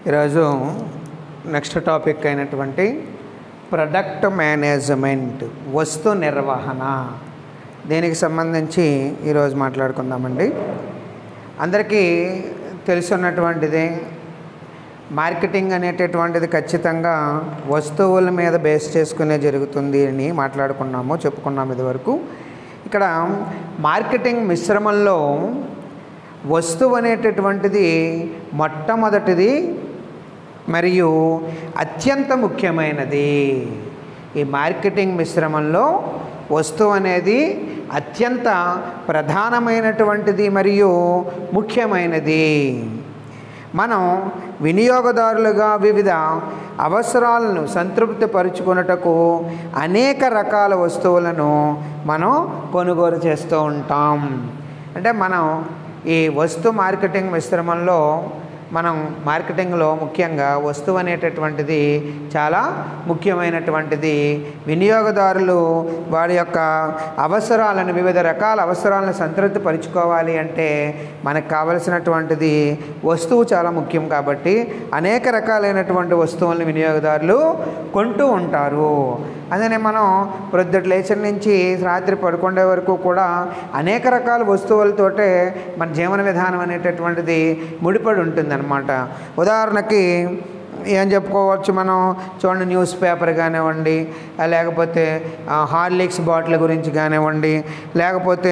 ఈరోజు next topic అయినటువంటి product management వస్తు నిర్వహణ దీనికి సంబంధించి ఈరోజు మాట్లాడుకుందామండి అందరికీ తెలుసున్నటువంటిది మార్కెటింగ్ అనేటటువంటిది ఖచ్చితంగా వస్తువుల మీద బేస్ చేసుకునే జరుగుతుంది అని మాట్లాడుకున్నాము చెప్పుకున్నాము ఇదివరకు ఇక్కడ మార్కెటింగ్ మిశ్రమంలో వస్తువు అనేటటువంటిది మొట్టమొదటిది మరియు అత్యంత ముఖ్యమైనది ఈ మార్కెటింగ్ మిశ్రమంలో వస్తువు అనేది అత్యంత ప్రధానమైనటువంటిది మరియు ముఖ్యమైనది మనం వినియోగదారులుగా వివిధ అవసరాలను సంతృప్తిపరుచుకున్నటకు అనేక రకాల వస్తువులను మనం కొనుగోలు చేస్తూ ఉంటాం అంటే మనం ఈ వస్తు మార్కెటింగ్ మిశ్రమంలో మనం మార్కెటింగ్లో ముఖ్యంగా వస్తువు అనేటటువంటిది చాలా ముఖ్యమైనటువంటిది వినియోగదారులు వారి యొక్క అవసరాలను వివిధ రకాల అవసరాలను సంతృప్తి పరుచుకోవాలి అంటే మనకు కావలసినటువంటిది వస్తువు చాలా ముఖ్యం కాబట్టి అనేక రకాలైనటువంటి వస్తువులను వినియోగదారులు కొంటూ ఉంటారు అదే మనం ప్రొద్దుట లేచిన నుంచి రాత్రి పడుకునే వరకు కూడా అనేక రకాల వస్తువులతోటే మన జీవన విధానం అనేటటువంటిది ముడిపడి ఉంటుందన్నమాట ఉదాహరణకి ఏం చెప్పుకోవచ్చు మనం చూడండి న్యూస్ పేపర్ కానివ్వండి లేకపోతే హార్లిక్స్ బాటిల్ గురించి కానివ్వండి లేకపోతే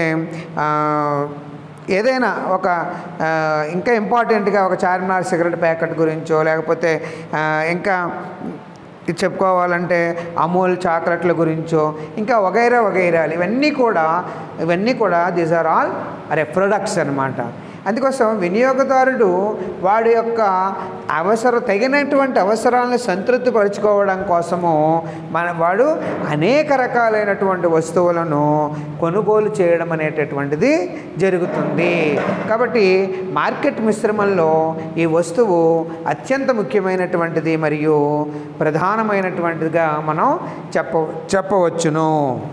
ఏదైనా ఒక ఇంకా ఇంపార్టెంట్గా ఒక చార్మినార్ సిగరెట్ ప్యాకెట్ గురించో లేకపోతే ఇంకా ఇది చెప్పుకోవాలంటే అమూల్ చాక్లెట్ల గురించో ఇంకా వగైరా వగైరాలు ఇవన్నీ కూడా ఇవన్నీ కూడా these are all are products అనమాట అందుకోసం వినియోగదారుడు వాడి యొక్క అవసరం తగినటువంటి అవసరాలను సంతృప్తిపరచుకోవడం కోసము మన వాడు అనేక రకాలైనటువంటి వస్తువులను కొనుగోలు చేయడం అనేటటువంటిది జరుగుతుంది కాబట్టి మార్కెట్ మిశ్రమంలో ఈ వస్తువు అత్యంత ముఖ్యమైనటువంటిది మరియు ప్రధానమైనటువంటిదిగా మనం చెప్ప చెప్పవచ్చును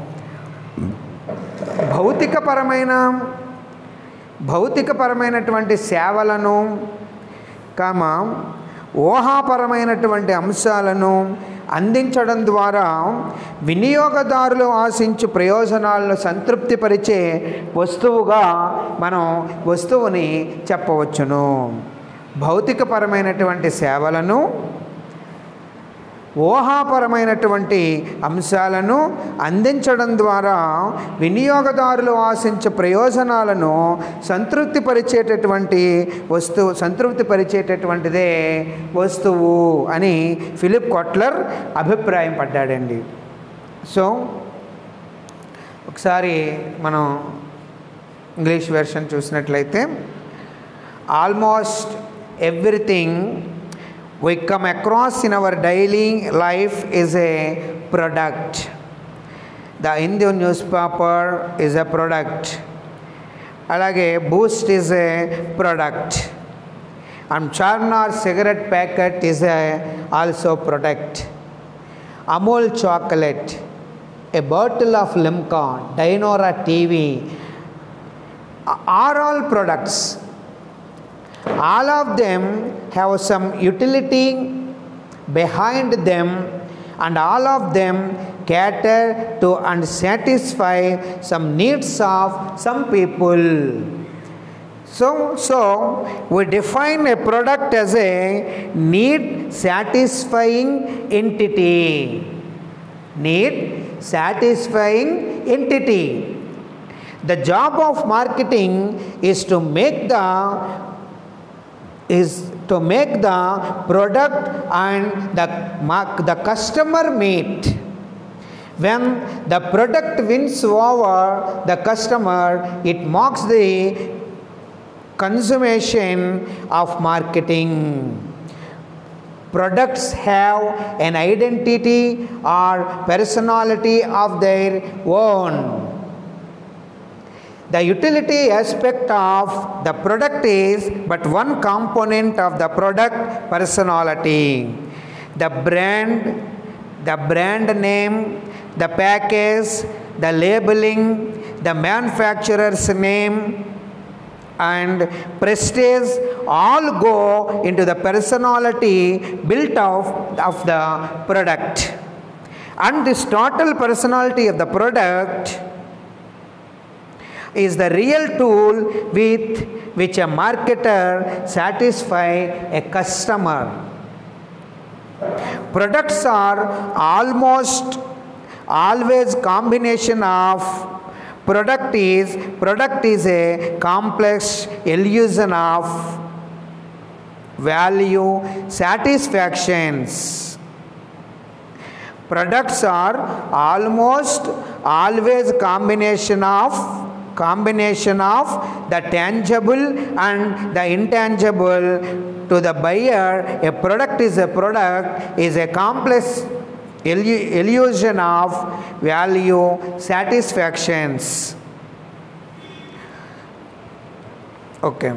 భౌతికపరమైన భౌతికపరమైనటువంటి సేవలను కామ ఊహాపరమైనటువంటి అంశాలను అందించడం ద్వారా వినియోగదారులు ఆశించు ప్రయోజనాలను సంతృప్తిపరిచే వస్తువుగా మనం వస్తువుని చెప్పవచ్చును భౌతికపరమైనటువంటి సేవలను ఊహాపరమైనటువంటి అంశాలను అందించడం ద్వారా వినియోగదారులు ఆశించే ప్రయోజనాలను సంతృప్తిపరిచేటటువంటి వస్తువు సంతృప్తిపరిచేటటువంటిదే వస్తువు అని ఫిలిప్ కొట్లర్ అభిప్రాయం పడ్డాడండి సో ఒకసారి మనం ఇంగ్లీష్ వెర్షన్ చూసినట్లయితే almost everything we come across in our daily life is a product. The Hindu newspaper is a product. అలాగే Boost is a product and Charminar cigarette packet is a also product Amul chocolate a bottle of Limca Dyanora TV are all products all of them have some utility behind them and all of them cater to and satisfy some needs of some people so so we define a product as a need satisfying entity need satisfying entity the job of marketing is to make the is to make the product and the, the customer meet. When the product wins over the customer, it marks the consummation of marketing. Products have an identity or personality of their own. The utility aspect of the product is but one component of the product personality. The brand, the brand name, the package, the labeling, the manufacturer's name, and prestige all go into the personality built of, of the product and this total personality of the product is the real tool with which a marketer satisfy a customer products are almost always combination of product is product is a complex illusion of value satisfactions products are almost always combination of combination of the tangible and the intangible to the buyer a product is a product is a complex illu- illusion of value satisfactions okay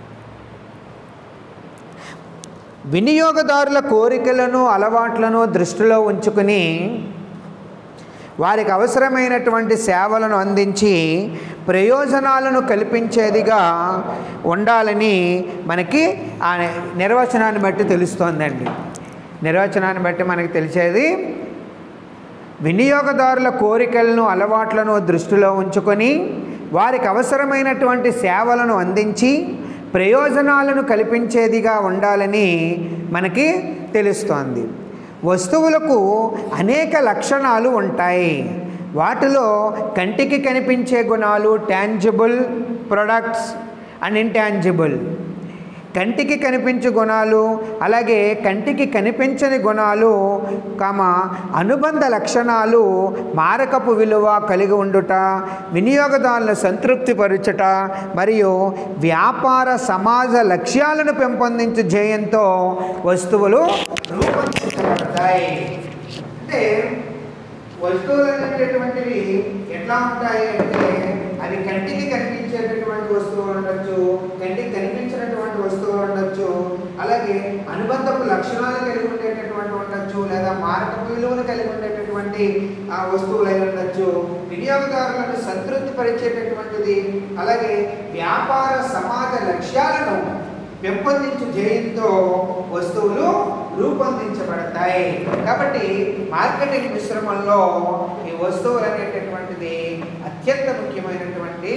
వినియోగదారుల కోరికలను అలవాట్లను దృష్టిలో ఉంచుకుని వారికి అవసరమైనటువంటి సేవలను అందించి ప్రయోజనాలను కల్పించేదిగా ఉండాలని మనకి ఆ నిర్వచనాన్ని బట్టి తెలుస్తోందండి నిర్వచనాన్ని బట్టి మనకి తెలిసేది వినియోగదారుల కోరికలను అలవాట్లను దృష్టిలో ఉంచుకొని వారికి అవసరమైనటువంటి సేవలను అందించి ప్రయోజనాలను కల్పించేదిగా ఉండాలని మనకి తెలుస్తోంది వస్తువులకు అనేక లక్షణాలు ఉంటాయి వాటిలో కంటికి కనిపించే గుణాలు టాంజిబుల్ ప్రొడక్ట్స్ అండ్ ఇంటాంజిబుల్ కంటికి కనిపించే గుణాలు అలాగే కంటికి కనిపించని గుణాలు కామ అనుబంధ లక్షణాలు మారకపు విలువ కలిగి ఉండుట వినియోగదారులను సంతృప్తిపరచుట మరియు వ్యాపార సమాజ లక్ష్యాలను పెంపొందించే ధ్యేయంతో వస్తువులు రూపొందించబడతాయి అంటే వస్తువులు అనేటటువంటివి ఎట్లా ఉంటాయి అంటే అవి కంటికి కనిపించేటటువంటి వస్తువులు ఉండొచ్చు కంటికి కనిపించినటువంటి వస్తువులు ఉండొచ్చు అలాగే అనుబంధపు లక్షణాలు కలిగి ఉండేటటువంటి ఉండొచ్చు లేదా మారకపు విలువను కలిగి ఉండేటటువంటి ఆ వస్తువులు అయి ఉండొచ్చు వినియోగదారులను సంతృప్తి పరిచేటటువంటిది అలాగే వ్యాపార సమాజ లక్ష్యాలను పెంపొందించు జయంతో వస్తువులు రూపొందించబడతాయి కాబట్టి మార్కెటింగ్ మిశ్రమంలో ఈ వస్తువులు అనేటటువంటిది అత్యంత ముఖ్యమైనటువంటి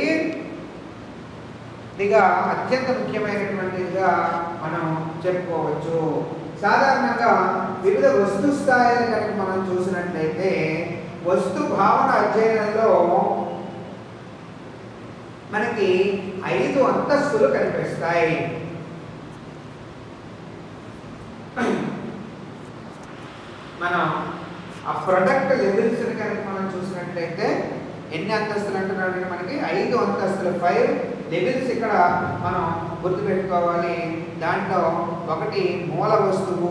ఇదిగా అత్యంత ముఖ్యమైనటువంటిదిగా మనం చెప్పుకోవచ్చు సాధారణంగా వివిధ వస్తు స్థాయిలు కనుక మనం చూసినట్లయితే వస్తు భావన అధ్యయనంలో మనకి ఐదు అంతస్తులు కనిపిస్తాయి మనం ఆ ప్రొడక్ట్ లెవెల్స్ని కనుక మనం చూసినట్లయితే ఎన్ని అంతస్తులు అంటున్నారంటే మనకి ఐదు అంతస్తులు ఫైవ్ లెవెల్స్ ఇక్కడ మనం గుర్తుపెట్టుకోవాలి దాంట్లో ఒకటి మూల వస్తువు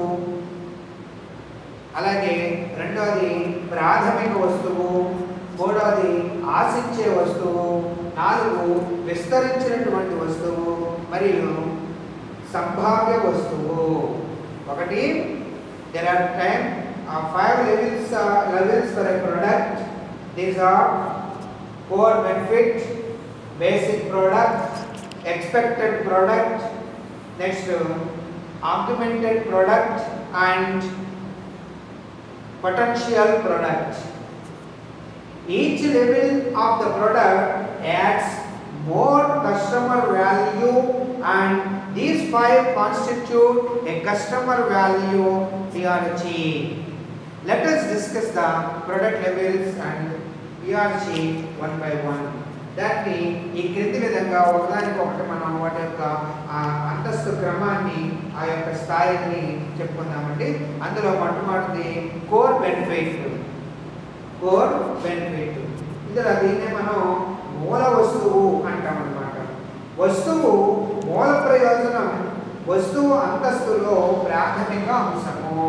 అలాగే రెండోది ప్రాథమిక వస్తువు మూడవది ఆశించే వస్తువు నాలుగు విస్తరించినటువంటి వస్తువు మరియు సంభావ్య వస్తువు ఒకటి there are time five levels levels for a product these are core benefit basic product expected product next augmented product and potential product. Each level of the product adds more customer value and these five constitute a customer value hierarchy. Let us discuss the product levels and hierarchy one by one. దాన్ని ఈ క్రింది విధంగా ఒకదానికి ఒకటి మనం వాటి యొక్క ఆ అంతస్తు క్రమాన్ని ఆ యొక్క స్థాయిని చెప్పుకుందామండి అందులో మొట్టమొదటిది కోర్ బెనిఫిట్ కోర్ బెనిఫిట్ ఇందులో దీన్నే మనం మూల వస్తువు అంటాం అన్నమాట వస్తువు మూల ప్రయోజనం వస్తువు అంతస్తులో ప్రాథమిక అంశము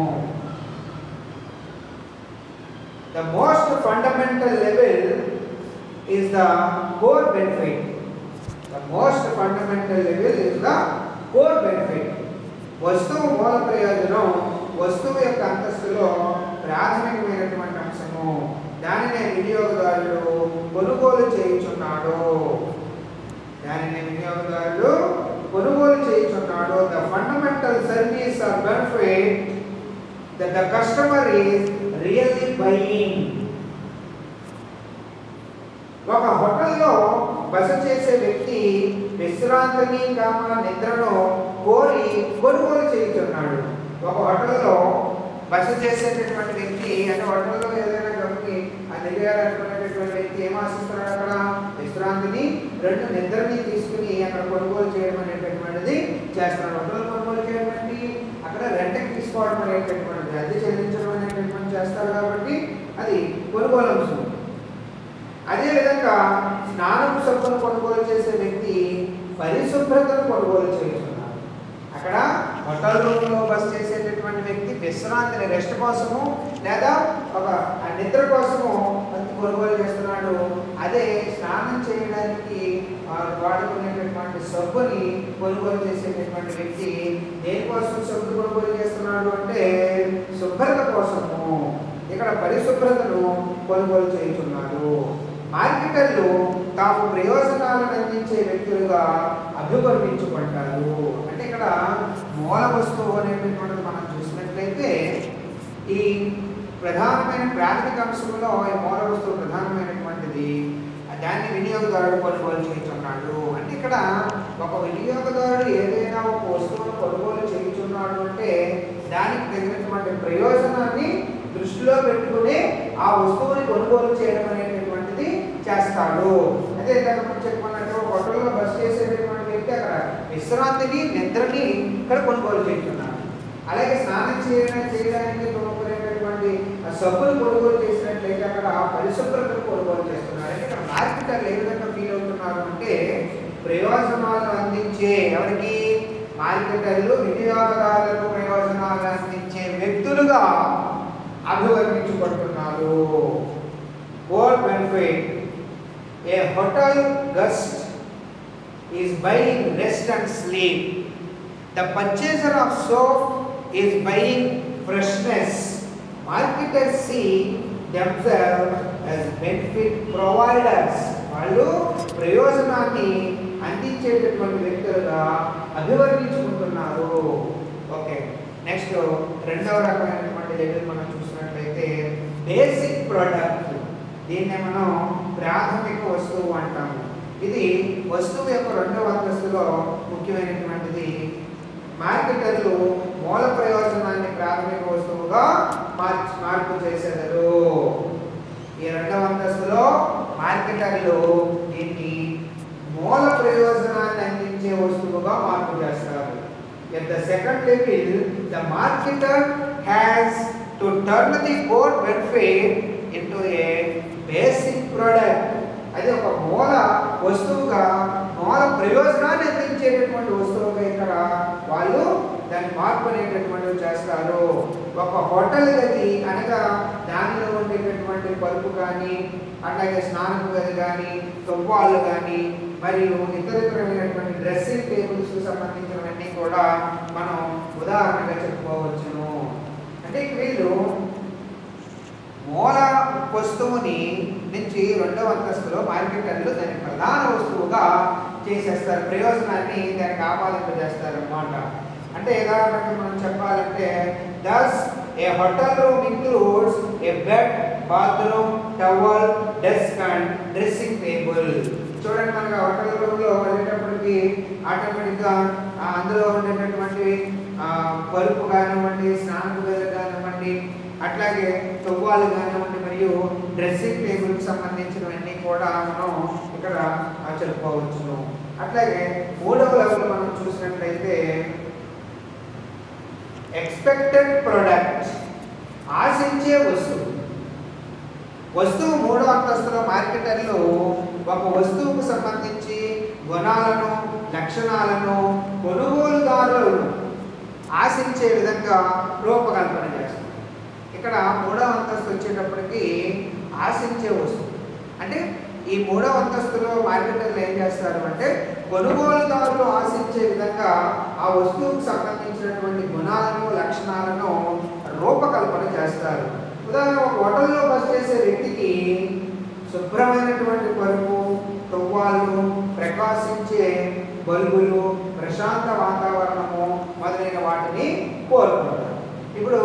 the most fundamental level is the core benefit. The most fundamental level is the core benefit. వస్తువు మూల ప్రయోజనం వస్తువు యొక్క అంతస్తులో ప్రాథమికమైనటువంటి అంశము దానినే వినియోగదారుడు కొనుగోలు చేయుచున్నాడు దానిని వినియోగదారుడు కొనుగోలు చేయుచున్నాడు the fundamental service or benefit that the customer is really buying ఒక హోటల్లో బస చేసే వ్యక్తి విశ్రాంతిని కామ నిద్రను కోరి కొనుగోలు చేయుచున్నాడు ఒక హోటల్లో బస చేసేటటువంటి వ్యక్తి అంటే హోటల్లో ఏదైనా గమని ఆ నిలయాలనుకునేటటువంటి వ్యక్తి ఏం ఆశిస్తున్నాడు అక్కడ విశ్రాంతిని రెండు నిద్రని తీసుకుని అక్కడ కొనుగోలు చేయడం అనేటటువంటిది చేస్తున్నాడు హోటల్ కొనుగోలు చేయడం అంటే అక్కడ రెంట్కి తీసుకోవడం అనేటటువంటిది అద్దె చెల్లించడం అనేటటువంటి చేస్తారు కాబట్టి అది కొనుగోలు అంశం అదేవిధంగా స్నానం సబ్బును కొనుగోలు చేసే వ్యక్తి పరిశుభ్రతను కొనుగోలు చేస్తున్నారు అక్కడ హోటల్ రూమ్లో బస్ చేసేటటువంటి వ్యక్తి విశ్రాంతిని రెస్ట్ కోసము లేదా ఒక ఆ నిద్ర కోసము కొంత కొనుగోలు చేస్తున్నాడు అదే స్నానం చేయడానికి ఆ వాడుకునేటటువంటి సబ్బుని కొనుగోలు చేసేటటువంటి వ్యక్తి దేనికోసం సబ్బు కొనుగోలు చేస్తున్నాడు అంటే శుభ్రత కోసము ఇక్కడ పరిశుభ్రతను కొనుగోలు చేయుచున్నాడు మార్కెటర్లు తాము ప్రయోజనాలను అందించే వ్యక్తులుగా అభివర్ణించుకుంటారు అంటే ఇక్కడ మూల వస్తువు అనేటటువంటిది మనం చూసినట్లయితే ఈ ప్రధానమైన ప్రాథమిక అంశంలో ఈ మూల వస్తువు ప్రధానమైనటువంటిది దాన్ని వినియోగదారుడు కొనుగోలు చేయుచున్నాడు అంటే ఇక్కడ ఒక వినియోగదారుడు ఏదైనా ఒక వస్తువును కొనుగోలు చేయుచున్నాడు అంటే దానికి తగినటువంటి ప్రయోజనాన్ని దృష్టిలో పెట్టుకుని ఆ వస్తువుని కొనుగోలు చేయడం అనేటటువంటిది చేస్తాడు అదే ఇందాక మనం చెప్పుకున్నట్టు ఒక హోటల్లో బస్ చేసేటటువంటి వ్యక్తి అక్కడ విశ్రాంతిని నిద్రని ఇక్కడ కొనుగోలు చేస్తున్నాడు అలాగే స్నానం చేయడం చేయడానికి కొనుక్కునేటటువంటి ఆ సబ్బును కొనుగోలు చేసినట్లయితే అక్కడ పరిశుభ్రతను కొనుగోలు చేస్తున్నారు అంటే ఇక్కడ మార్కెటర్లు ఏ విధంగా ఫీల్ అవుతున్నారు అంటే ప్రయోజనాలు అందించే ఎవరికి మార్కెటర్లు వినియోగదారులకు ప్రయోజనాలు అందించే వ్యక్తులుగా అభివర్ణించబడుతున్నారు board benefit a hotel guest is buying rest and sleep the purchaser of soap is buying freshness marketers see themselves as benefit providers వాళ్ళు ప్రయోజనాన్ని అందించేటటువంటి వ్యక్తులుగా అభివర్ణించుకుంటున్నారు ఓకే నెక్స్ట్ రెండవ రకమైనటువంటి లెవెల్ మనం చూసినట్లయితే బేసిక్ ప్రోడక్ట్ దీన్నే మనం ప్రాథమిక వస్తువు అంటాము ఇది వస్తువు యొక్క రెండవ అంతస్తులో ముఖ్యమైనటువంటిది మార్కెటర్లు మూల ప్రయోజనాన్ని ప్రాథమిక వస్తువుగా మార్చి మార్పు చేసేదరు ఈ రెండవ అంతస్తులో మార్కెటర్లు దీన్ని మూల ప్రయోజనాన్ని అందించే వస్తువుగా మార్పు చేస్తారు At the second level, the marketer has to turn the core benefit into a basic product. అది ఒక మూల వస్తువుగా మూల ప్రయోజనాన్ని అందించేటటువంటి వస్తువుగా ఇక్కడ వాళ్ళు దాన్ని మార్పు అనేటటువంటివి చేస్తారు ఒక హోటల్ గది అనగా దానిలో ఉండేటటువంటి పరుపు కానీ అట్లాగే స్నానపు గది కానీ తువ్వాళ్ళు కానీ మరియు ఇతరితరమైనటువంటి డ్రెస్సింగ్ టేబుల్స్ సంబంధించినవన్నీ కూడా మనం ఉదాహరణగా చెప్పుకోవచ్చును అంటే వీళ్ళు మూల వస్తువుని నుంచి రెండవ అంతస్తులో మార్కెటర్లు దాని ప్రధాన వస్తువుగా చేసేస్తారు ప్రయోజనాన్ని దానికి ఆపాదింపజేస్తారు అన్నమాట అంటే ఉదాహరణకి మనం చెప్పాలంటే thus a hotel room includes a bed bathroom towel desk and dressing table చూడండి మనకి హోటల్ రూమ్లో వెళ్ళేటప్పటికి ఆటోమేటిక్గా ఆ అందులో ఉండేటటువంటి ఆ, పరుపు కానివ్వండి స్నానపు గది కానివ్వండి అట్లాగే తువ్వాలు కానివ్వండి మరియు డ్రెస్సింగ్ టేబుల్కి సంబంధించినవన్నీ కూడా మనం ఇక్కడ ఆ, చెప్పుకోవచ్చును అట్లాగే మూడవ లెవెల్ మనం చూసినట్లయితే ఎక్స్పెక్టెడ్ ప్రొడక్ట్ ఆశించే వస్తువు వస్తువు మూడో అంతస్తులో మార్కెటర్లు ఒక వస్తువుకు సంబంధించి గుణాలను లక్షణాలను కొనుగోలుదారులను ఆశించే విధంగా రూపకల్పన చేస్తారు ఇక్కడ మూడవ అంతస్తు వచ్చేటప్పటికి ఆశించే వస్తువు అంటే ఈ మూడవ అంతస్తులో మార్కెటర్లు ఏం చేస్తారు అంటే కొనుగోలుదారులు ఆశించే విధంగా ఆ వస్తువుకు సంబంధించినటువంటి గుణాలను లక్షణాలను రూపకల్పన చేస్తారు ఉదాహరణ ఒక హోటల్లో బస్ చేసే వ్యక్తికి శుభ్రమైనటువంటి పరుపు తువ్వాళ్ళు ప్రకాశించే బల్బులు ప్రశాంత వాతావరణము మొదలైన వాటిని కోరుకుంటారు ఇప్పుడు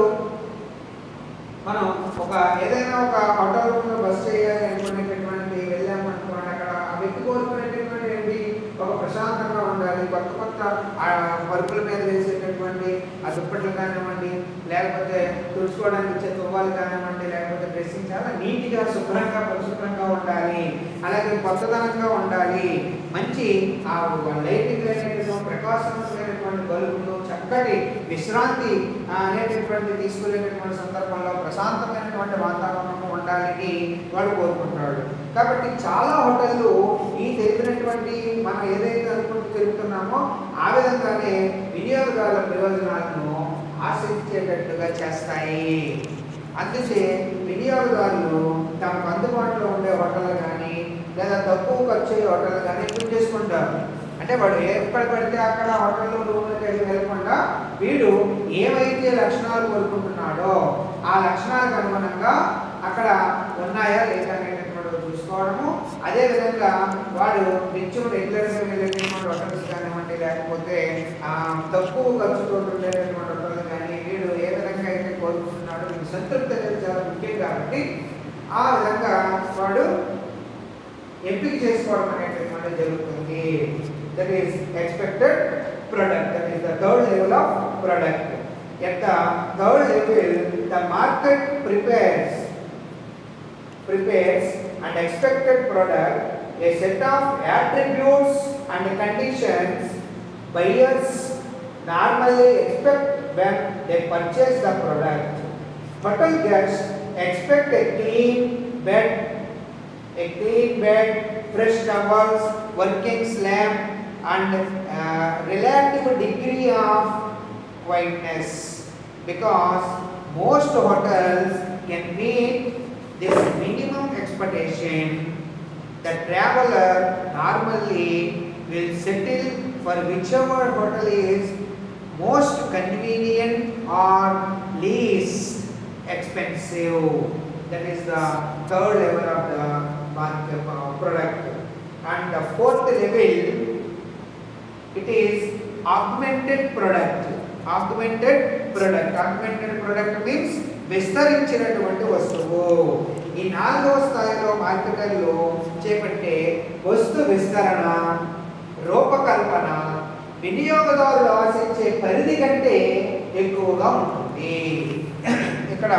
మనం ఒక ఏదైనా ఒక హోటల్ రూమ్లో బస్ చేయాలి అనుకునేటటువంటి వెళ్ళామనుకోండి అక్కడ ఆ వ్యక్తి కోరుకునేటటువంటి ఏంటి ఒక ప్రశాంతంగా ఉండాలి కొత్త కొత్త ఆ పరుపుల మీద వేసేటటువంటి ఆ దుప్పట్లు కానివ్వండి లేకపోతే తుడుచుకోవడానికి ఇచ్చే తువ్వాలు కానివ్వండి లేకపోతే డ్రెస్సింగ్ చాలా నీట్గా శుభ్రంగా పరిశుభ్రంగా ఉండాలి అలాగే కొత్తదనంగా ఉండాలి మంచి ఆ లైటింగ్ అయినటువంటి ప్రకాశవంతమైనటువంటి బల్బులు చక్కటి విశ్రాంతి ఆ, అనేటటువంటి తీసుకునేటటువంటి సందర్భంలో ప్రశాంతమైనటువంటి వాతావరణం ఉండాలని వాడు కోరుకుంటాడు కాబట్టి చాలా హోటళ్ళు ఈ తెలిపినటువంటి మనం ఏదైతే అనుకుంటూ తిరుగుతున్నామో ఆ విధంగానే వినియోగదారుల ప్రయోజనాలను ఆశించేటట్టుగా చేస్తాయి అందుచే వినియోగదారులు తమకు అందుబాటులో ఉండే హోటళ్ళు కానీ లేదా తక్కువ ఖర్చు అయ్యే హోటళ్ళు కానీ ఎంపిక చేసుకుంటారు అంటే వాడు ఎక్కడ పడితే అక్కడ హోటల్లో రూమ్లకి వెళ్ళి వెళ్ళకుండా వీడు ఏవైతే లక్షణాలు కోరుకుంటున్నాడో ఆ లక్షణాలకు అనుగుణంగా అక్కడ ఉన్నాయా లేదా అనేటటువంటి చూసుకోవడము అదేవిధంగా వాడు నిత్యం రెగ్యులర్గా వెళ్ళేటటువంటి హోటల్స్ కానివ్వండి లేకపోతే ఆ, తక్కువ ఖర్చుతో ఉండేటటువంటి హోటల్ కానీ వీడు ఏ విధంగా అయితే కోరుకుంటున్నాడో వీడు సంతృప్తి అనేది చాలా ముఖ్యం కాబట్టి ఆ విధంగా వాడు ఎంపిక చేసుకోవడం అనేటటువంటి జరుగుతుంది that is expected product that is the third level of product at the third level the market prepares prepares and expected product a set of attributes and conditions buyers normally expect when they purchase the product. Hotel guests expect a clean bed, a clean bed, fresh towels, working slab, and uh, relative degree of quietness because most hotels can meet this minimum expectation. The traveler normally will settle for whichever hotel is most convenient or least expensive. That is the third level of the market uh, product. And the fourth level it is augmented product augmented product augmented product means విస్తరించినటువంటి వస్తువు ఈ నాలుగవ స్థాయిలో మార్కెటర్లు చేపట్టే వస్తు విస్తరణ రూపకల్పన వినియోగదారులు ఆశించే పరిధి కంటే ఎక్కువగా ఉంటుంది ఇక్కడ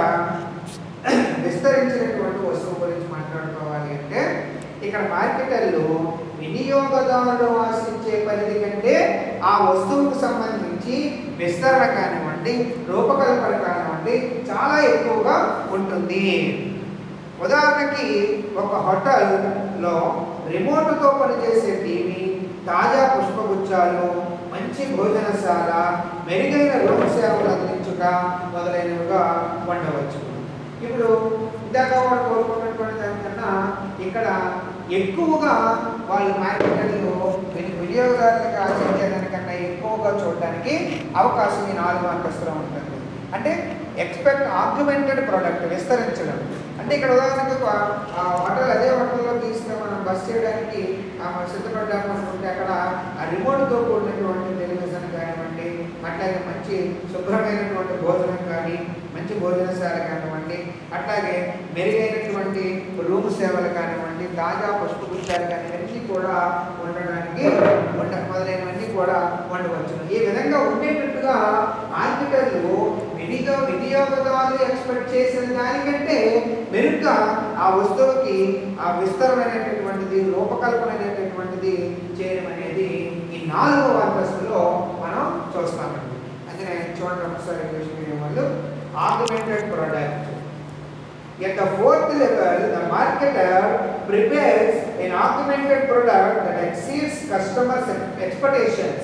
విస్తరించినటువంటి వస్తువు గురించి మాట్లాడుకోవాలి అంటే ఇక్కడ మార్కెటర్లు వినియోగదారులు ఆశించే పరిధి కంటే ఆ వస్తువుకు సంబంధించి విస్తరణ కానివ్వండి రూపకల్పన కానివ్వండి చాలా ఎక్కువగా ఉంటుంది ఉదాహరణకి ఒక హోటల్లో రిమోట్తో పనిచేసే టీవీ తాజా పుష్పగుచ్చాలు మంచి భోజనశాల మెరుగైన రూమ్ సేవలు అందించుట మొదలైనవిగా ఉండవచ్చు ఇప్పుడు ఇందాక వాడు కోరుకున్నటువంటి దానికన్నా ఇక్కడ ఎక్కువగా వాళ్ళు మార్కెట్లో విని- వినియోగదారులకు ఆశించే దానికన్నా ఎక్కువగా చూడడానికి అవకాశం ఈ నాలుగు అంతస్తులో ఉంటుంది అంటే ఎక్స్పెక్ట్ ఆర్గ్యుమెంటెడ్ ప్రోడక్ట్ విస్తరించడం అంటే ఇక్కడ ఉదాహరణకు ఒక ఆ హోటల్ అదే హోటల్లో తీసుకుని మనం బస్ చేయడానికి ఆ, సిద్ధపడ్డాము అనుకుంటే అక్కడ ఆ రిమోట్తో కూడినటువంటి టెలివిజన్ కానివ్వండి అట్లాగే మంచి శుభ్రమైనటువంటి భోజనం కానీ మంచి భోజనశాల కానివ్వండి అట్లాగే మెరుగైనటువంటి రూమ్ సేవలు కానివ్వండి తాజా పుష్పగుచ్చాలు కానీ ఇవన్నీ కూడా ఉండడానికి ఉండ మొదలైనవన్నీ కూడా ఉండవచ్చు ఈ విధంగా ఉండేటట్టుగా మార్కెటర్లు వినియోగ వినియోగదారులు ఎక్స్పెక్ట్ చేసిన దానికంటే మెరుగ్గా ఆ వస్తువుకి ఆ విస్తరమైనటువంటిది రూపకల్పన అనేటటువంటిది చేయడం అనేది ఈ నాలుగవ అంతస్తులో మనం చూస్తామండి అందుకనే చూడండి ఒకసారి ఇంగ్లీష్ మీడియం వాళ్ళు augmented product At the fourth level, the marketer prepares an augmented product that exceeds customers' expectations.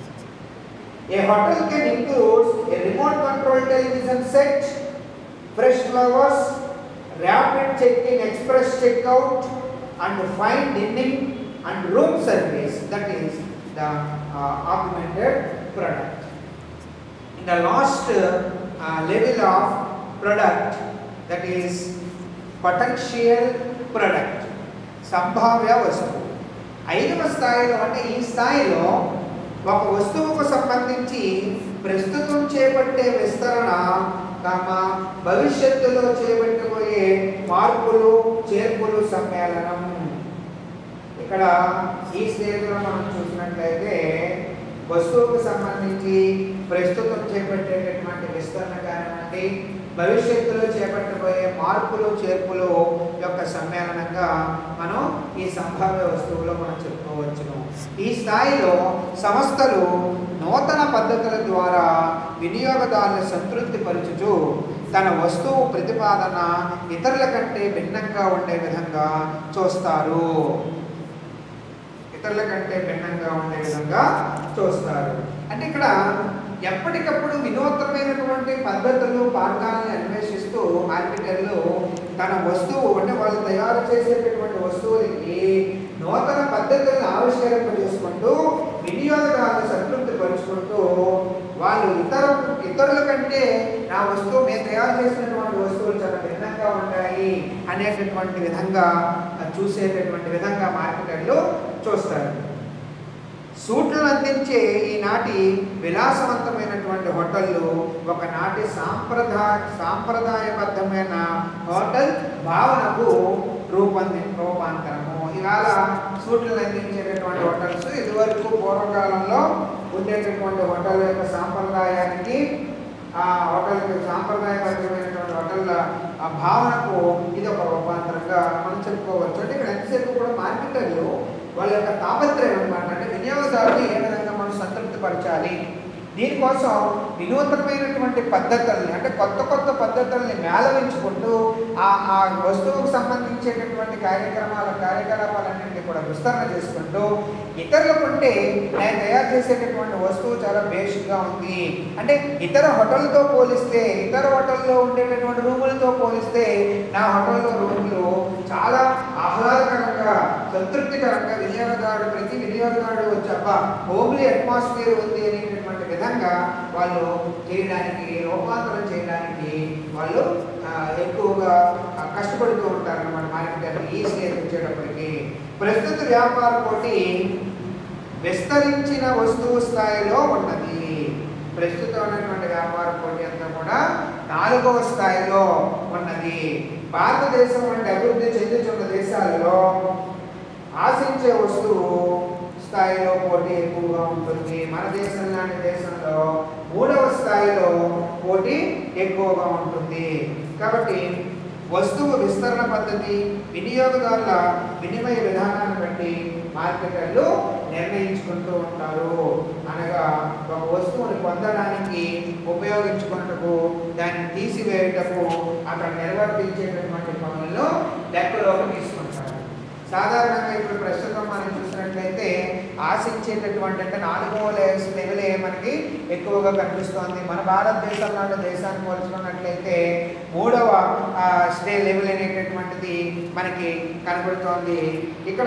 A hotel can include a remote control television set, fresh flowers, rapid check-in, express checkout, and fine dining and room service. That is the uh, augmented product. In the last uh, level of product, that is potential product, సంభావ్య వస్తువు ఐదవ స్థాయిలో అంటే ఈ స్థాయిలో ఒక వస్తువుకు సంబంధించి ప్రస్తుతం చేపట్టే విస్తరణ కామ భవిష్యత్తులో చేపట్టబోయే మార్పులు చేర్పులు సమ్మేళనం ఇక్కడ ఈ స్టేజ్లో మనం చూసినట్లయితే వస్తువుకు సంబంధించి ప్రస్తుతం చేపట్టేటటువంటి విస్తరణ కానివ్వండి భవిష్యత్తులో చేపట్టబోయే మార్పులు చేర్పులు యొక్క సమ్మేళనంగా మనం ఈ సంభావ్య వస్తువులో మనం చెప్పుకోవచ్చును ఈ స్థాయిలో సంస్థలు నూతన పద్ధతుల ద్వారా వినియోగదారులను సంతృప్తి పరచుచు తన వస్తువు ప్రతిపాదన ఇతరుల కంటే భిన్నంగా ఉండే విధంగా చూస్తారు ఇతరుల కంటే భిన్నంగా ఉండే విధంగా చూస్తారు అంటే ఇక్కడ ఎప్పటికప్పుడు వినూత్నమైనటువంటి పద్ధతులు మార్గాల్ని అన్వేషిస్తూ మార్కెటర్లు తన వస్తువు అంటే వాళ్ళు తయారు చేసేటటువంటి వస్తువులకి నూతన పద్ధతులను ఆవిష్కరింపజేసుకుంటూ వినియోగదారులను సంతృప్తి పరుచుకుంటూ వాళ్ళు ఇతర ఇతరుల కంటే నా వస్తువు మేము తయారు చేసినటువంటి వస్తువులు చాలా భిన్నంగా ఉంటాయి అనేటటువంటి విధంగా చూసేటటువంటి విధంగా మార్కెటర్లు చూస్తారు సూట్లను అందించే ఈనాటి విలాసవంతమైనటువంటి హోటళ్ళు ఒకనాటి సాంప్రదాయ సాంప్రదాయబద్ధమైన హోటల్ భావనకు రూపొంది రూపాంతరము ఇవాళ సూట్లను అందించేటటువంటి హోటల్స్ ఇదివరకు పూర్వకాలంలో ఉండేటటువంటి హోటల్ యొక్క సాంప్రదాయానికి ఆ హోటల్కి సాంప్రదాయబద్ధమైనటువంటి హోటళ్ళ ఆ భావనకు ఇది ఒక రూపాంతరంగా మనం చెప్పుకోవచ్చు అంటే ఇక్కడ ఎంతసేపు కూడా మార్కెటర్లు వాళ్ళ యొక్క తాపత్రయం అనమాట అంటే వినియోగదారుని ఏ విధంగా మనం సంతృప్తిపరచాలి దీనికోసం వినూత్నమైనటువంటి పద్ధతుల్ని అంటే కొత్త కొత్త పద్ధతుల్ని మేళవించుకుంటూ ఆ ఆ వస్తువుకు సంబంధించేటటువంటి కార్యక్రమాల కార్యకలాపాలన్నింటినీ కూడా విస్తరణ చేసుకుంటూ ఇతరుల కంటే నేను తయారు చేసేటటువంటి వస్తువు చాలా బేసిక్గా ఉంది అంటే ఇతర హోటళ్ళతో పోలిస్తే ఇతర హోటల్లో ఉండేటటువంటి రూములతో పోలిస్తే నా హోటల్లో రూములు చాలా ఆహ్లాదకరంగా సంతృప్తికరంగా వినియోగదారుడు ప్రతి వినియోగదారుడు వచ్చి అబ్బా హోమ్లీ అట్మాస్ఫియర్ ఉంది అనేటటువంటి విధంగా వాళ్ళు చేయడానికి రూపాంతరం చేయడానికి వాళ్ళు ఆ, ఎక్కువగా ఆ, కష్టపడుతూ ఉంటారు అన్నమాట మార్కెట్ ఈ స్టేజ్ వచ్చేటప్పటికి ప్రస్తుత వ్యాపార పోటీ విస్తరించిన వస్తువు స్థాయిలో ఉన్నది ప్రస్తుతం ఉన్నటువంటి వ్యాపార పోటీ అంతా కూడా నాలుగవ స్థాయిలో ఉన్నది భారతదేశం వంటి అభివృద్ధి చెందుతున్న దేశాలలో ఆశించే వస్తువు స్థాయిలో పోటీ ఎక్కువగా ఉంటుంది మన దేశం లాంటి దేశంలో మూడవ స్థాయిలో పోటీ ఎక్కువగా ఉంటుంది కాబట్టి వస్తువు విస్తరణ పద్ధతి వినియోగదారుల వినిమయ విధానాన్ని బట్టి మార్కెటర్లు నిర్ణయించుకుంటూ ఉంటారు అనగా ఒక వస్తువుని పొందడానికి ఉపయోగించుకున్నటకు దాన్ని తీసివేయుటకు అక్కడ నిర్వర్తించేటటువంటి పనులను లెక్కలోకి తీసుకుంటారు సాధారణంగా ఇప్పుడు ప్రస్తుతం మనం చూసినట్లయితే ఆశించేటటువంటి అంటే నాలుగవ లెవెల్ లెవెలే మనకి ఎక్కువగా కనిపిస్తోంది మన భారతదేశం లాంటి దేశాన్ని పోల్చుకున్నట్లయితే మూడవ ఆ, స్టే లెవెల్ అనేటటువంటిది మనకి కనబడుతోంది ఇక్కడ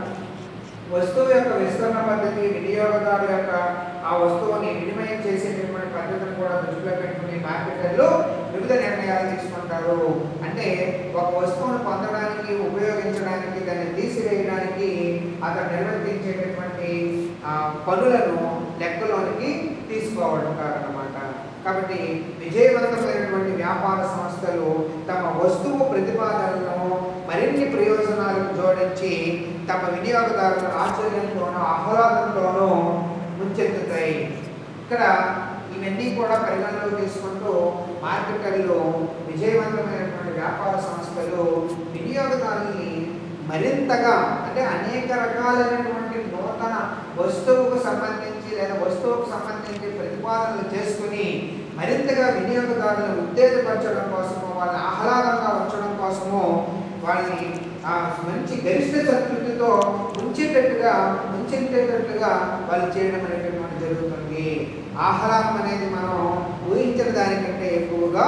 వస్తువు యొక్క విస్తరణ పద్ధతి వినియోగదారు యొక్క ఆ వస్తువుని వినిమయం చేసేటటువంటి పద్ధతిని కూడా దృష్టిలో పెట్టుకుని మార్కెటర్లు వివిధ నిర్ణయాలు తీసుకుంటారు అంటే ఒక వస్తువును పొందడానికి ఉపయోగించడానికి దాన్ని తీసివేయడానికి అతను నిర్వర్తించేటటువంటి ఆ, పనులను లెక్కలోనికి తీసుకోవడం కారణమాట కాబట్టి విజయవంతమైనటువంటి వ్యాపార సంస్థలు తమ వస్తువు ప్రతిపాదనలను మరిన్ని ప్రయోజనాలకు జోడించి తమ వినియోగదారులను ఆశ్చర్యంతోనూ ఆహ్లాదంతోనూ ముంచెత్తుతాయి ఇక్కడ ఇవన్నీ కూడా పరిగణలోకి తీసుకుంటూ మార్కెటర్లు విజయవంతమైనటువంటి వ్యాపార సంస్థలు వినియోగదారుల్ని మరింతగా అంటే అనేక రకాలైనటువంటి నూతన వస్తువుకు సంబంధించి లేదా వస్తువుకు సంబంధించి ప్రతిపాదనలు చేసుకుని మరింతగా వినియోగదారులను ఉత్తేజపరచడం కోసము వాళ్ళని ఆహ్లాదంగా ఉంచడం కోసము వాళ్ళని ఆ మంచి గరిష్ట సంతృప్తితో ఉంచేటట్టుగా ఉంచేటట్టుగా వాళ్ళు చేయడం అనేటటువంటి జరుగుతుంది ఆహ్లాదం అనేది మనం ఊహించిన దానికంటే ఎక్కువగా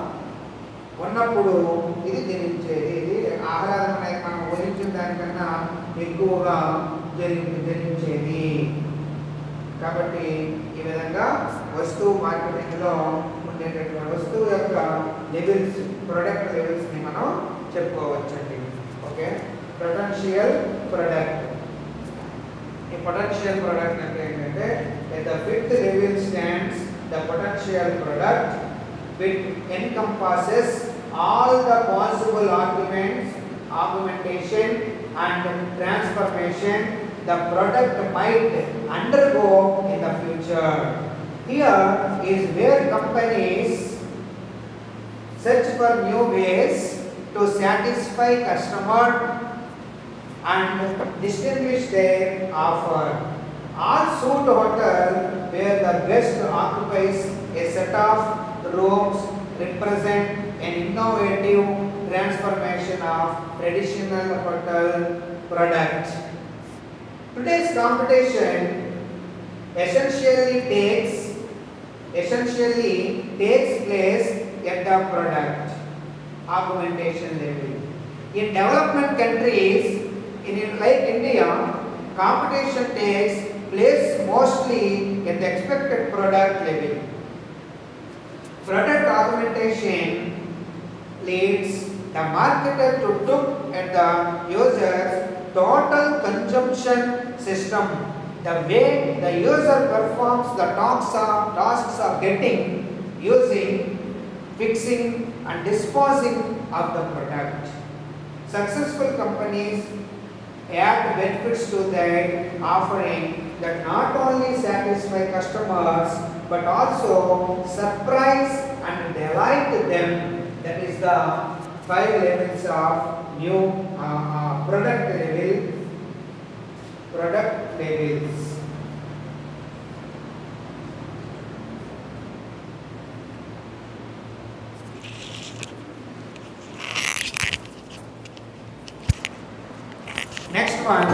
ఉన్నప్పుడు ఇది జరించేది ఇది ఆహ్లాదం అనేది మనం ఊహించిన దానికన్నా ఎక్కువగా జరి జరించేది కాబట్టి ఈ విధంగా వస్తువు మార్కెటింగ్లో ఉండేటటువంటి వస్తువు యొక్క లెవెల్స్ ప్రొడక్ట్ లెవెల్స్ని మనం చెప్పుకోవచ్చండి ఓకే పొటెన్షియల్ ప్రొడక్ట్ ఈ పొటెన్షియల్ ప్రోడక్ట్ అంటే ఏంటంటే at the fifth level stands the potential product which encompasses all the possible arguments augmentation and transformation the product might undergo in the future here is where companies search for new ways to satisfy customer and distinguish their offer. All suit hotel where the guest occupies a set of rooms represent an innovative transformation of traditional hotel product. Today's competition essentially takes essentially takes place at the product augmentation level. In development countries, in like India, competition takes place mostly at the expected product level. Product augmentation leads the marketer to look at the user's total consumption system. The way the user performs the tasks of, tasks of getting, using, fixing and disposing of the product. Successful companies add benefits to their offering that not only satisfy customers but also surprise and delight them. That is the five levels of new uh, uh, product level. Product levels. Next one.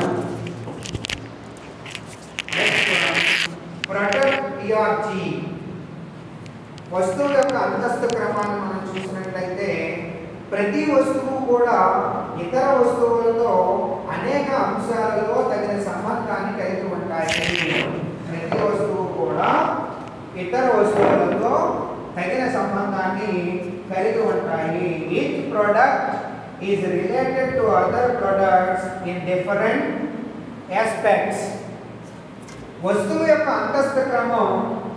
Next one. Product PRG. వస్తువు యొక్క అంతస్తు క్రమాన్ని మనం చూసినట్లయితే ప్రతి వస్తువు కూడా ఇతర వస్తువులతో అనేక అంశాలలో తగిన సంబంధాన్ని కలిగి ఉంటాయి ప్రతి వస్తువు కూడా ఇతర వస్తువులతో తగిన సంబంధాన్ని కలిగి ఉంటాయి each product is related to other products in different aspects వస్తువు యొక్క అంతస్తు క్రమం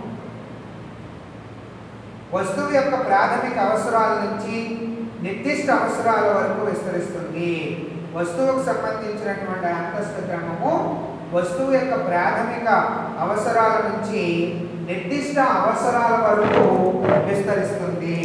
వస్తువు యొక్క ప్రాథమిక అవసరాల నుంచి నిర్దిష్ట అవసరాల వరకు విస్తరిస్తుంది వస్తువుకు సంబంధించినటువంటి అంతస్తు క్రమము వస్తువు యొక్క ప్రాథమిక అవసరాల నుంచి నిర్దిష్ట అవసరాల వరకు విస్తరిస్తుంది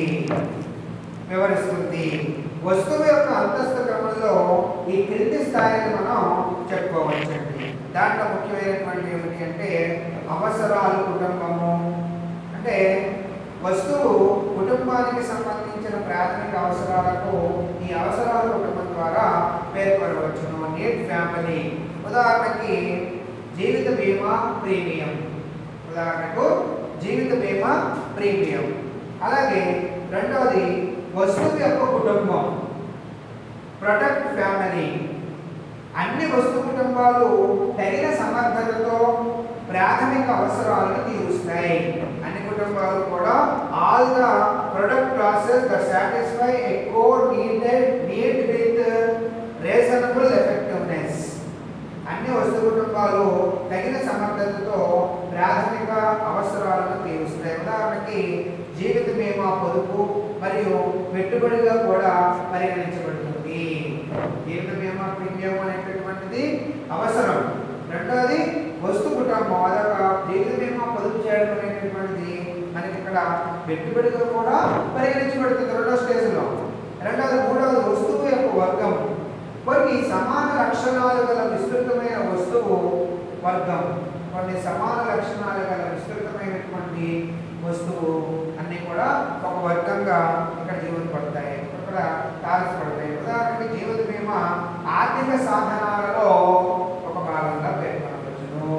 వివరిస్తుంది వస్తువు యొక్క అంతస్తు క్రమంలో ఈ క్రింది స్థాయిని మనం చెప్పుకోవచ్చండి దాంట్లో ముఖ్యమైనటువంటి ఏమిటి అంటే అవసరాలు కుటుంబము అంటే వస్తువు కుటుంబానికి సంబంధించిన ప్రాథమిక అవసరాలకు ఈ అవసరాల కుటుంబం ద్వారా పేర్కొనవచ్చును నీట్ ఫ్యామిలీ ఉదాహరణకి జీవిత బీమా ప్రీమియం ఉదాహరణకు జీవిత బీమా ప్రీమియం అలాగే రెండవది వస్తువు యొక్క కుటుంబం ప్రొటెక్ట్ ఫ్యామిలీ అన్ని వస్తు కుటుంబాలు తగిన సమర్థతతో ప్రాథమిక అవసరాలను తీరుస్తాయి అన్ని కుటుంబాలు కూడా all the product classes the satisfy a core needed need with reasonable effectiveness అన్ని వస్తు కుటుంబాలు తగిన సమర్థతతో ప్రాథమిక అవసరాలను తీరుస్తాయి ఉదాహరణకి జీవిత బీమా పొదుపు మరియు పెట్టుబడిగా కూడా పరిగణించబడుతుంది జీవిత బీమా ప్రీమియం అనేటటువంటిది అవసరం రెండవది వస్తు కుటుంబం అదొక జీవిత బీమా పొదుపు చేయడం అనేటటువంటిది మనకి ఇక్కడ పెట్టుబడిగా కూడా పరిగణించబడుతుంది రెండో స్టేజ్లో రెండవది మూడవది వస్తువు యొక్క వర్గం కొన్ని సమాన లక్షణాలు గల విస్తృతమైన వస్తువు వర్గం కొన్ని సమాన లక్షణాలు గల విస్తృతమైనటువంటి వస్తువు అన్నీ కూడా ఒక వర్గంగా ఇక్కడ జీవితపడతాయి ఇక్కడ తారసపడతాయి ఉదాహరణకి జీవిత బీమా ఆర్థిక సాధనాలలో ఒక భాగంగా పేర్కొనవచ్చును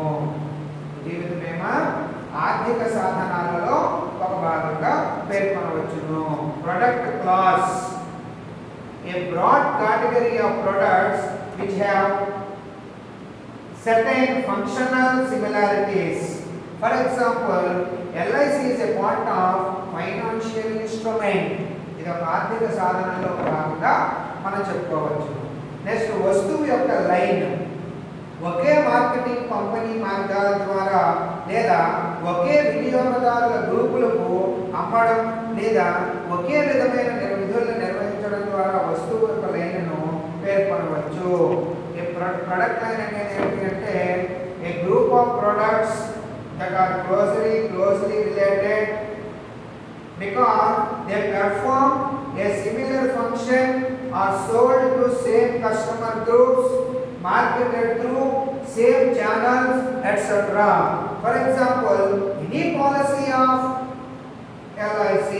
జీవిత బీమా ఆర్థిక సాధనాలలో ఒక భాగంగా పేర్కొనవచ్చును product class a broad category of products which have certain functional similarities. For example, LIC is a part of financial instrument. ఇది ఒక ఆర్థిక సాధనలో భాగంగా మనం చెప్పుకోవచ్చు నెక్స్ట్ వస్తువు యొక్క లైన్ ఒకే మార్కెటింగ్ కంపెనీ మార్గాల ద్వారా లేదా ఒకే వినియోగదారుల గ్రూపులకు అమ్మడం లేదా ఒకే విధమైన నిర్- విధులను నిర్వహించడం ద్వారా వస్తువు యొక్క లైన్ను పేర్కొనవచ్చు ఈ ప్రొడక్ట్ లైన్ అనేది ఏంటి అంటే a group of products that are closely closely related because they perform a similar function are sold to same customer groups marketed through same channels etc for example any policy of LIC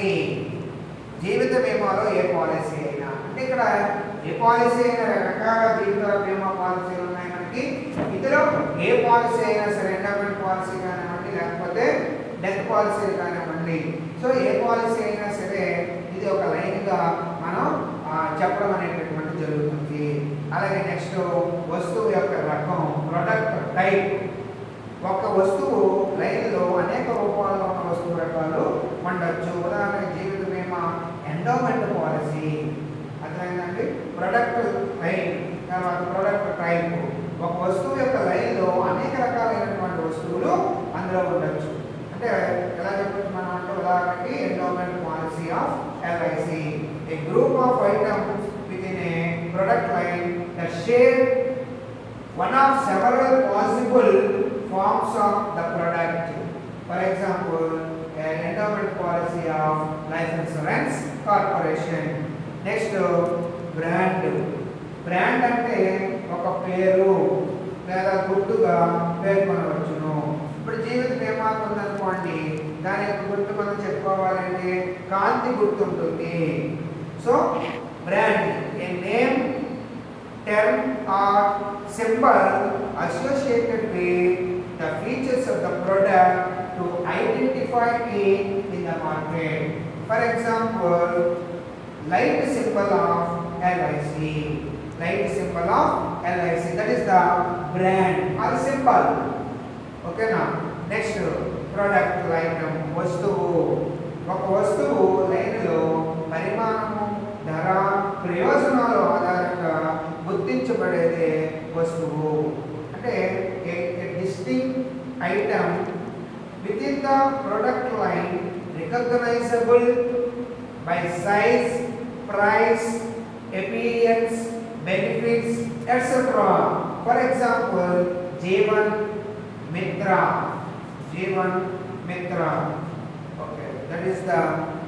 జీవిత బీమాలో ఏ policy అయినా అంటే ఇక్కడ ఏ policy అయినా రకరకాల జీవిత బీమా పాలసీలు ఉన్నాయి మనకి ఇందులో ఏ పాలసీ అయినా సరే ఎండోమెంట్ పాలసీ కానివ్వండి లేకపోతే డెత్ పాలసీ కానివ్వండి సో ఏ పాలసీ అయినా సరే ఇది ఒక లైన్గా మనం ఆ, చెప్పడం అనేటటువంటి జరుగుతుంది అలాగే నెక్స్ట్ వస్తువు యొక్క రకం ప్రొడక్ట్ టైప్ ఒక వస్తువు లైన్లో అనేక రూపాల్లో ఉన్న వస్తువు రకాలు ఉండొచ్చు ఉదాహరణకి జీవిత బీమా ఎండోమెంట్ పాలసీ అర్థమైందండి ప్రొడక్ట్ లైన్ తర్వాత ప్రొడక్ట్ టైప్ ఒక వస్తువు యొక్క లైన్లో అనేక రకాలైనటువంటి వస్తువులు అందులో ఉండొచ్చు అంటే ఎలా చెప్పచ్చు మనం అంటే ఉదాహరణకి endowment policy of LIC a group of items within a product line the share one of several possible forms of the product. For example, an endowment policy of life insurance corporation. Next, brand. Brand అంటే ఒక పేరు లేదా గుర్తుగా పేర్కొనవచ్చును ఇప్పుడు జీవిత బీమా ఉందనుకోండి దాని యొక్క గుర్తు మనం చెప్పుకోవాలంటే కాంతి గుర్తు ఉంటుంది so brand a name term or symbol associated with the features of the product to identify it in the market. For example, light symbol of LIC. Light symbol of LIC. That is the brand or symbol. Okay now. Next, product item. వస్తువు ఒక వస్తువు లైన్లో పరిమాణము ధర ప్రయోజనాల ఆధారంగా గుర్తించబడేదే వస్తువు అంటే డిస్టింగ్ item with in the product line recognizable by size price appearance benefits etc for example Jeevan Mitra Jeevan మిత్ర okay that is the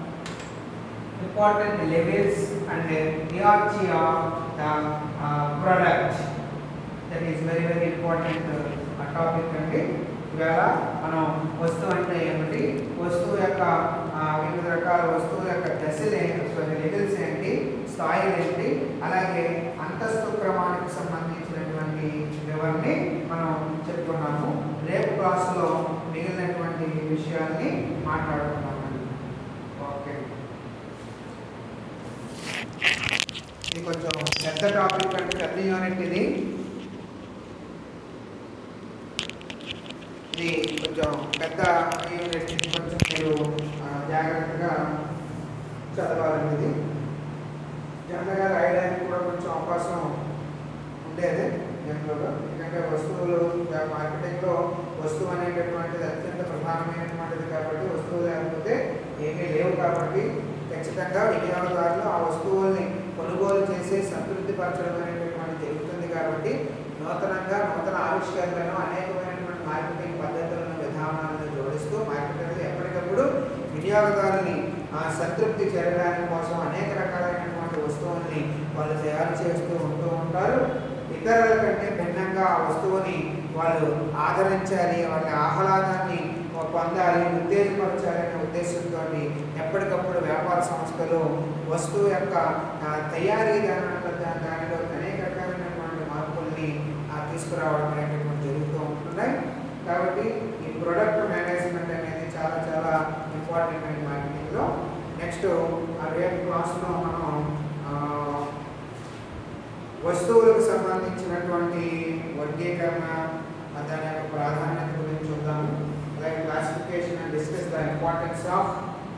important levels and hierarchy of the uh, product that is very very important uh, topic అండి ఇవాళ మనం వస్తువు అంటే ఏమిటి వస్తువు యొక్క ఆ, వివిధ రకాల వస్తువుల యొక్క దశలు ఏంటి లెవెల్స్ ఏంటి స్థాయిలు ఏంటి అలాగే అంతస్తు క్రమానికి సంబంధించినటువంటి వివరణని మనం చెప్పుకున్నాము రేపు క్లాసులో మిగిలినటువంటి విషయాల్ని మాట్లాడుకున్నాము ఓకే ఇది కొంచెం పెద్ద టాపిక్ అంటే పెద్ద యూనిట్ ఇది ఇది కొంచెం పెద్ద యూనిట్ ఇది కొంచెం మీరు ఆ, జాగ్రత్తగా చదవాలండి ఇది జనరల్గా రాయడానికి కూడా కొంచెం అవకాశం ఉండేది జనరల్గా ఎందుకంటే వస్తువులు ఆ, మార్కెటింగ్లో వస్తువు అనేటటువంటిది అత్యంత ప్రధానమైనటువంటిది కాబట్టి వస్తువు లేకపోతే ఏమీ లేవు కాబట్టి ఖచ్చితంగా వినియోగదారులు ఆ వస్తువుల్ని కొనుగోలు చేసి సంతృప్తి పరచడం అనేటటువంటి జరుగుతుంది కాబట్టి నూతనంగా నూతన ఆవిష్కరణలను అనేకమైనటువంటి మార్కెటింగ్ పద్ధతులను విధానాలను జోడిస్తూ మార్కెటర్లు ఎప్పటికప్పుడు వినియోగదారుని ఆ సంతృప్తి చేరడానికి కోసం అనేక రకాలైనటువంటి వస్తువుల్ని వాళ్ళు తయారు చేస్తూ ఉంటూ ఉంటారు ఇతరుల కంటే భిన్నంగా ఆ వస్తువుని వాళ్ళు ఆదరించాలి వాళ్ళ ఆహ్లాదాన్ని పొందాలి ఉత్తేజపరచాలి అనే ఉద్దేశంతో ఎప్పటికప్పుడు వ్యాపార సంస్థలు వస్తువు యొక్క ఆ, తయారీ దానిలో దానిలో అనేక రకాలైనటువంటి మార్పుల్ని ఆ, తీసుకురావడం అనేటటువంటి జరుగుతూ ఉంటున్నాయి కాబట్టి ఈ ప్రొడక్ట్ మేనేజ్మెంట్ అనేది చాలా చాలా ఇంపార్టెంట్ అండి మార్కెటింగ్లో నెక్స్ట్ ఆ రేపు క్లాస్లో మనం ఆ, వస్తువులకు సంబంధించినటువంటి వర్గీకరణ ఆ దాని యొక్క ప్రాధాన్యత గురించి చూద్దాము అలాగే classification and discuss the importance of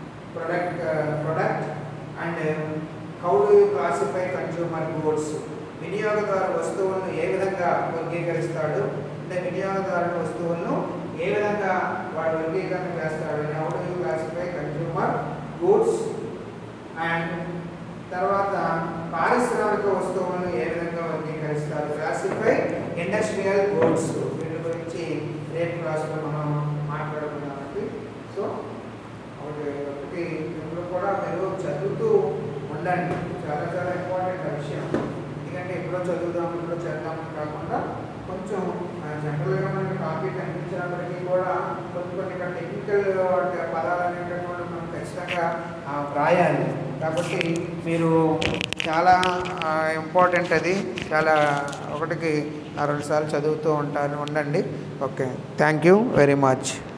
product product and how do you classify consumer goods వినియోగదారు వస్తువులను ఏ విధంగా వర్గీకరిస్తాడు అంటే వినియోగదారుడు వస్తువులను ఏ విధంగా వాడు వర్గీకరణ చేస్తాడు how do you classify consumer goods and తర్వాత పారిశ్రామిక వస్తువులను ఏ విధంగా వర్గీకరిస్తారు క్లాసిఫై ఇండస్ట్రియల్ గూడ్స్ వీటి గురించి రేపు క్లాసులో మనం మాట్లాడుకున్నామండి సో ఒకటి ఒకటి ఇప్పుడు కూడా మీరు చదువుతూ ఉండండి చాలా చాలా ఇంపార్టెంట్ ఆ విషయం ఎందుకంటే ఎప్పుడో చదువుదాం ఎప్పుడో చేద్దామని కాకుండా కొంచెం జనరల్గా మనకి టాపిక్ అనిపించినప్పటికీ కూడా కొన్ని కొన్ని ఇక్కడ టెక్నికల్ పదాలు అనేటటువంటి మనం ఖచ్చితంగా ఆ, వ్రాయాలి కాబట్టి మీరు చాలా ఇంపార్టెంట్ అది చాలా ఒకటికి ఆ రెండు సార్లు చదువుతూ ఉంటారు ఉండండి okay thank you very much